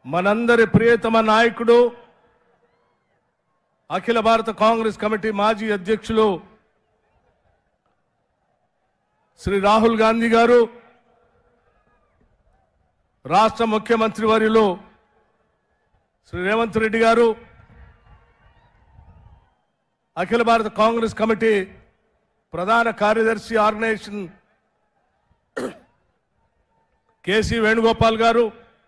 మనందరి ప్రియతమ నాయకుడు అఖిల భారత కాంగ్రెస్ కమిటీ మాజీ అధ్యక్షులు శ్రీ రాహుల్ గాంధీ గారు రాష్ట్ర ముఖ్యమంత్రి వర్యులు శ్రీ రేవంత్ రెడ్డి గారు అఖిల భారత కాంగ్రెస్ కమిటీ ప్రధాన కార్యదర్శి ఆర్గనైజేషన్ కేసీ వేణుగోపాల్ గారు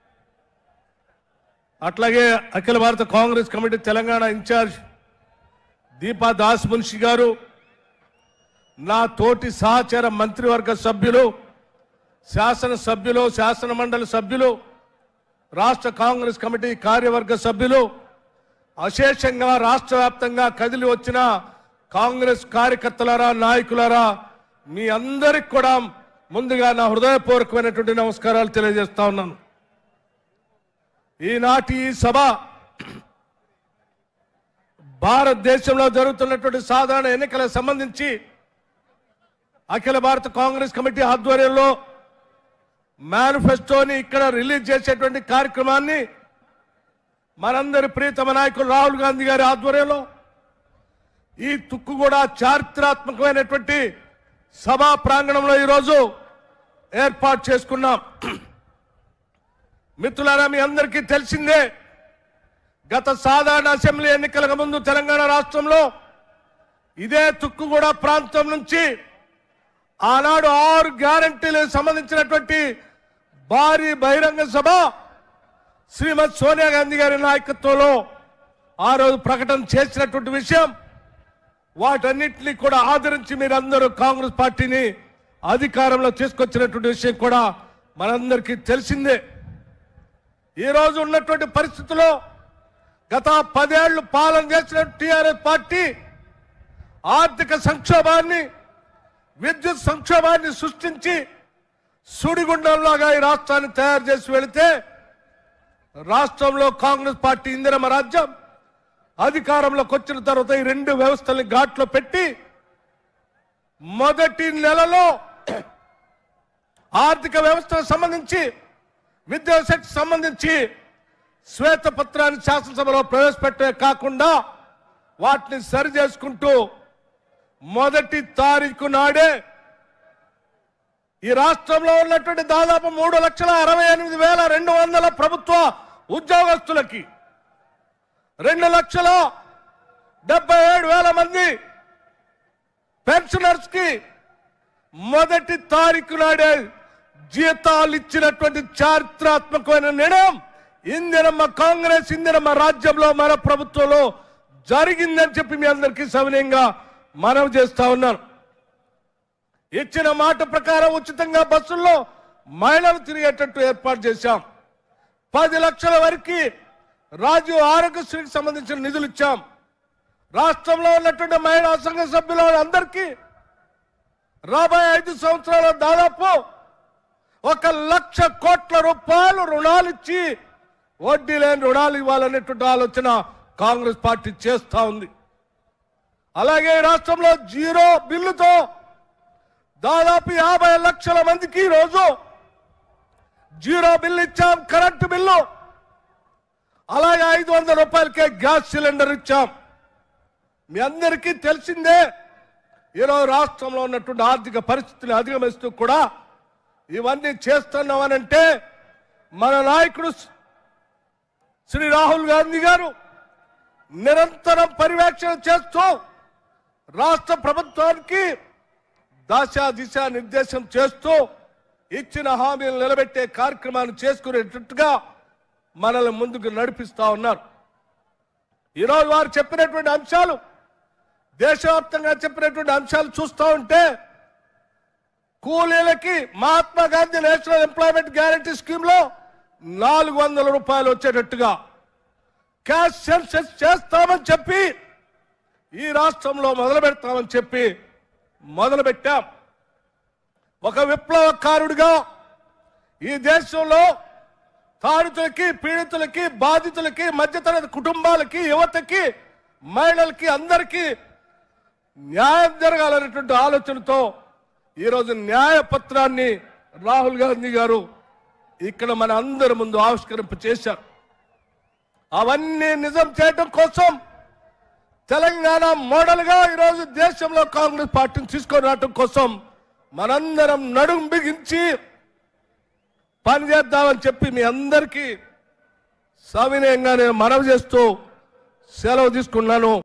అట్లాగే Akhila Bharata Congress committee Telangana in-charge Deepa Das Munshi గారు నా తోటి సహచర మంత్రివర్గ సభ్యులు శాసన సభ్యులు శాసన మండలి సభ్యులు రాష్ట్ర కాంగ్రెస్ కమిటీ కార్యవర్గ సభ్యులు అశేషంగా రాష్ట్ర వ్యాప్తంగా కదిలి వచ్చిన కాంగ్రెస్ కార్యకర్తలారా నాయకులారా మీ అందరికి కూడా ముందుగా నా హృదయపూర్వకమైనటువంటి నమస్కారాలు తెలియజేస్తా ఉన్నాను ఈనాటి ఈ సభ భారతదేశంలో జరుగుతున్నటువంటి సాధారణ ఎన్నికలకు సంబంధించి అఖిల భారత కాంగ్రెస్ కమిటీ ఆధ్వర్యంలో మేనిఫెస్టోని ఇక్కడ రిలీజ్ చేసేటువంటి కార్యక్రమాన్ని మనందరి ప్రియతమ నాయకులు రాహుల్ గాంధీ గారి ఆధ్వర్యంలో ఈ తుక్కు కూడా చారిత్రాత్మకమైనటువంటి సభా ప్రాంగణంలో ఈరోజు ఏర్పాటు చేసుకున్నాం మిత్రులారా మీ అందరికీ తెలిసిందే గత సాధారణ అసెంబ్లీ ఎన్నికలకు ముందు తెలంగాణ రాష్ట్రంలో ఇదే తుక్కుగూడ ప్రాంతం నుంచి ఆనాడు ఆరు గ్యారంటీలకు సంబంధించినటువంటి భారీ బహిరంగ సభ శ్రీమతి సోనియా గాంధీ గారి నాయకత్వంలో ఆ రోజు ప్రకటన చేసినటువంటి విషయం వాటన్నిటిని కూడా ఆదరించి మీరందరూ కాంగ్రెస్ పార్టీని అధికారంలో తీసుకొచ్చినటువంటి విషయం కూడా మనందరికీ తెలిసిందే ఈ రోజు ఉన్నటువంటి పరిస్థితుల్లో గత పదేళ్లు పాలన చేసిన టిఆర్ఎస్ పార్టీ ఆర్థిక సంక్షోభాన్ని విద్యుత్ సంక్షోభాన్ని సృష్టించి సుడిగుండంలాగా ఈ రాష్ట్రాన్ని తయారు చేసి వెళితే రాష్ట్రంలో కాంగ్రెస్ పార్టీ ఇందిరమ రాజ్యం అధికారంలోకి వచ్చిన తర్వాత ఈ రెండు వ్యవస్థల్ని ఘాట్లో పెట్టి మొదటి నెలలో ఆర్థిక వ్యవస్థకు సంబంధించి విద్యాశాఖకు సంబంధించి శ్వేతపత్రాన్ని శాసనసభలో ప్రవేశపెట్టే కాకుండా వాటిని సరి చేసుకుంటూ మొదటి తారీఖు నాడే ఈ రాష్ట్రంలో ఉన్నటువంటి దాదాపు మూడు లక్షల అరవై ఎనిమిది వేల రెండు వందల ప్రభుత్వ ఉద్యోగస్తులకి రెండు లక్షల డెబ్బై ఏడు వేల మంది పెన్షనర్స్ కి మొదటి తారీఖు నాడే జీతాలు ఇచ్చినటువంటి చారిత్రాత్మకమైన నిర్ణయం ఇందిరమ్మ కాంగ్రెస్ ఇందిరమ్మ రాజ్యంలో మన ప్రభుత్వంలో జరిగిందని చెప్పి మీ అందరికీ సవినయంగా మనవి చేస్తా ఉన్నాను ఇచ్చిన మాట ప్రకారం ఉచితంగా బస్సుల్లో మహిళలు తిరిగేటట్టు ఏర్పాటు చేశాం పది లక్షల వరకు రాజు ఆరోగ్యశ్రీకి సంబంధించిన నిధులు ఇచ్చాం రాష్ట్రంలో ఉన్నటువంటి మహిళా సంఘ సభ్యుల అందరికీ రాబోయే ఐదు సంవత్సరాల దాదాపు ఒక లక్ష కోట్ల రూపాయలు రుణాలు ఇచ్చి వడ్డీ లేని రుణాలు ఇవ్వాలనేటువంటి ఆలోచన కాంగ్రెస్ పార్టీ చేస్తా ఉంది అలాగే ఈ రాష్ట్రంలో జీరో బిల్లుతో దాదాపు యాభై లక్షల మందికి ఈ రోజు జీరో బిల్లు ఇచ్చాం కరెంటు బిల్లు అలాగే ఐదు వందల రూపాయలకే గ్యాస్ సిలిండర్ ఇచ్చాం మీ అందరికీ తెలిసిందే ఈరోజు రాష్ట్రంలో ఉన్నటువంటి ఆర్థిక పరిస్థితిని అధిగమిస్తూ కూడా ఇవన్నీ చేస్తున్నామనంటే మన నాయకుడు శ్రీ రాహుల్ గాంధీ గారు నిరంతరం పర్యవేక్షణ చేస్తూ రాష్ట్ర ప్రభుత్వానికి దశ దిశ నిర్దేశం చేస్తూ ఇచ్చిన హామీలు నిలబెట్టే కార్యక్రమాన్ని చేసుకునేటట్టుగా మనల్ని ముందుకు నడిపిస్తా ఉన్నారు ఈరోజు వారు చెప్పినటువంటి అంశాలు దేశవ్యాప్తంగా చెప్పినటువంటి అంశాలు చూస్తూ ఉంటే కూలీలకి Mahatma Gandhi national employment guarantee scheme లో నాలుగు వందల రూపాయలు వచ్చేటట్టుగా క్యాష్ సెన్సెస్ చేస్తామని చెప్పి ఈ రాష్ట్రంలో మొదలు పెడతామని చెప్పి మొదలు పెట్టాం ఒక విప్లవకారుడిగా ఈ దేశంలో తాడితులకి పీడితులకి బాధితులకి మధ్యతరగతి కుటుంబాలకి యువతకి మహిళలకి అందరికీ న్యాయం జరగాలనేటువంటి ఆలోచనతో ఈరోజు న్యాయ పత్రాన్ని రాహుల్ గాంధీ గారు ఇక్కడ మన అందరి ముందు ఆవిష్కరింప చేశారు అవన్నీ నిజం చేయటం కోసం తెలంగాణ మోడల్ గా ఈరోజు దేశంలో కాంగ్రెస్ పార్టీని తీసుకొని రావటం కోసం మనందరం నడుం బిగించి పనిచేద్దామని చెప్పి మీ అందరికీ సవినయంగా నేను మనవి చేస్తూ సెలవు తీసుకున్నాను